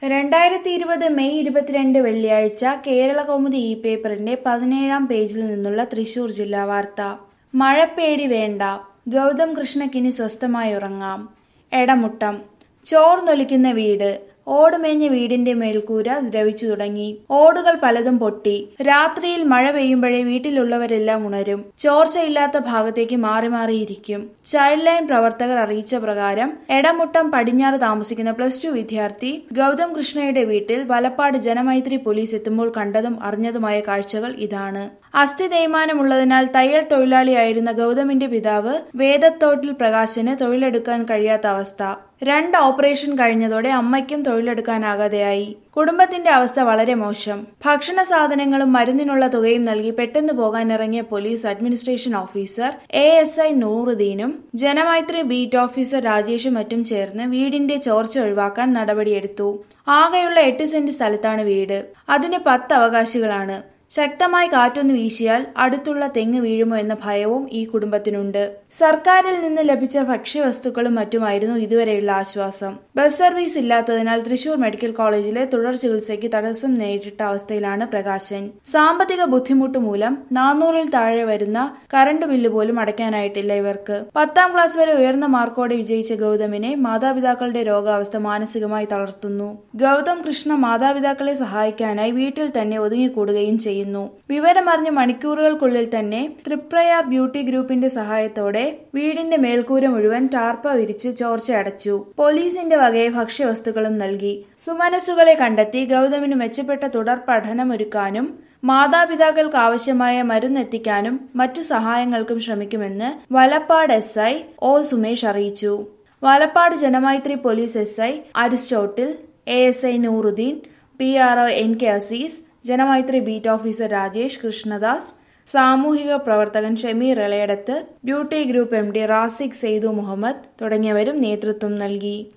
രണ്ടായിരത്തി ഇരുപത് മെയ് ഇരുപത്തിരണ്ട് വെള്ളിയാഴ്ച കേരളകൗമുദി ഇ പേപ്പറിന്റെ പതിനേഴാം പേജിൽ നിന്നുള്ള തൃശൂർ ജില്ലാ വാർത്ത മഴപ്പേടി വേണ്ട ഗൗതം കൃഷ്ണക്കിനി സ്വസ്ഥമായി ഉറങ്ങാം എടമുട്ടം ചോർന്നൊലിക്കുന്ന വീട് ഓടുമേഞ്ഞ വീടിന്റെ മേൽക്കൂര ദ്രവിച്ചു തുടങ്ങി ഓടുകൾ പലതും പൊട്ടി രാത്രിയിൽ മഴ പെയ്യുമ്പോഴേ വീട്ടിലുള്ളവരെല്ലാം ഉണരും ചോർച്ചയില്ലാത്ത ഭാഗത്തേക്ക് മാറി മാറിയിരിക്കും ചൈൽഡ് ലൈൻ പ്രവർത്തകർ അറിയിച്ച പ്രകാരം എടമുട്ടം പടിഞ്ഞാറ് താമസിക്കുന്ന പ്ലസ് ടു വിദ്യാർത്ഥി ഗൗതം കൃഷ്ണയുടെ വീട്ടിൽ വലപ്പാട് ജനമൈത്രി പോലീസ് എത്തുമ്പോൾ കണ്ടതും അറിഞ്ഞതുമായ കാഴ്ചകൾ ഇതാണ് അസ്ഥി തേയ്മാനമുള്ളതിനാൽ തയ്യൽ തൊഴിലാളിയായിരുന്ന ഗൗതമിന്റെ പിതാവ് വേദത്തോട്ടിൽ പ്രകാശന് തൊഴിലെടുക്കാൻ കഴിയാത്ത അവസ്ഥ രണ്ട് ഓപ്പറേഷൻ കഴിഞ്ഞതോടെ അമ്മയ്ക്കും തൊഴിലെടുക്കാനാകാതെയായി കുടുംബത്തിന്റെ അവസ്ഥ വളരെ മോശം ഭക്ഷണ സാധനങ്ങളും മരുന്നിനുള്ള തുകയും നൽകി പെട്ടെന്ന് പോകാനിറങ്ങിയ police administration officer A S I നൂറുദ്ദീനും ജനമൈത്രി ബീറ്റ് ഓഫീസർ രാജേഷും മറ്റും ചേർന്ന് വീടിന്റെ ചോർച്ച ഒഴിവാക്കാൻ നടപടിയെടുത്തു ആകെയുള്ള എട്ട് സെന്റ് സ്ഥലത്താണ് വീട് അതിന് പത്ത് അവകാശികളാണ് ശക്തമായി കാറ്റൊന്ന് വീശിയാൽ അടുത്തുള്ള തെങ്ങ് വീഴുമോ എന്ന ഭയവും ഈ കുടുംബത്തിനുണ്ട് സർക്കാരിൽ നിന്ന് ലഭിച്ച ഭക്ഷ്യവസ്തുക്കളും മറ്റുമായിരുന്നു ഇതുവരെയുള്ള ആശ്വാസം ബസ് സർവീസ് ഇല്ലാത്തതിനാൽ തൃശൂർ മെഡിക്കൽ കോളേജിലെ തുടർ ചികിത്സയ്ക്ക് തടസ്സം നേരിട്ട അവസ്ഥയിലാണ് പ്രകാശൻ സാമ്പത്തിക ബുദ്ധിമുട്ട് മൂലം നാനൂറിൽ താഴെ വരുന്ന കറണ്ട് ബില്ല് പോലും അടയ്ക്കാനായിട്ടില്ല ഇവർക്ക് പത്താം ക്ലാസ് വരെ ഉയർന്ന മാർക്കോടെ വിജയിച്ച ഗൗതമിനെ മാതാപിതാക്കളുടെ രോഗാവസ്ഥ മാനസികമായി തളർത്തുന്നു ഗൗതം കൃഷ്ണ മാതാപിതാക്കളെ സഹായിക്കാനായി വീട്ടിൽ തന്നെ ഒതുങ്ങിക്കൂടുകയും ചെയ്യും ചെയ്യുന്നു വിവരമറിഞ്ഞ് മണിക്കൂറുകൾക്കുള്ളിൽ തന്നെ തൃപ്രയാർ ബ്യൂട്ടി ഗ്രൂപ്പിന്റെ സഹായത്തോടെ വീടിന്റെ മേൽക്കൂര മുഴുവൻ ടാർപ്പ വിരിച്ച് ചോർച്ച അടച്ചു പോലീസിന്റെ വകയെ ഭക്ഷ്യവസ്തുക്കളും നൽകി സുമനസ്സുകളെ കണ്ടെത്തി ഗൗതമിന് മെച്ചപ്പെട്ട തുടർ പഠനമൊരുക്കാനും മാതാപിതാക്കൾക്ക് ആവശ്യമായ മരുന്നെത്തിക്കാനും മറ്റു സഹായങ്ങൾക്കും ശ്രമിക്കുമെന്ന് Valappad S I O Sumesh അറിയിച്ചു Valappad Janamaithri police S I Aristotle A S I Nooruddeen P R O N K Azeez Janamaithri beat officer Rajesh Krishnadas സാമൂഹിക പ്രവർത്തകൻ Shameer Elayadath beauty group M D Razik Seythu Muhammad തുടങ്ങിയവരും നേതൃത്വം നൽകി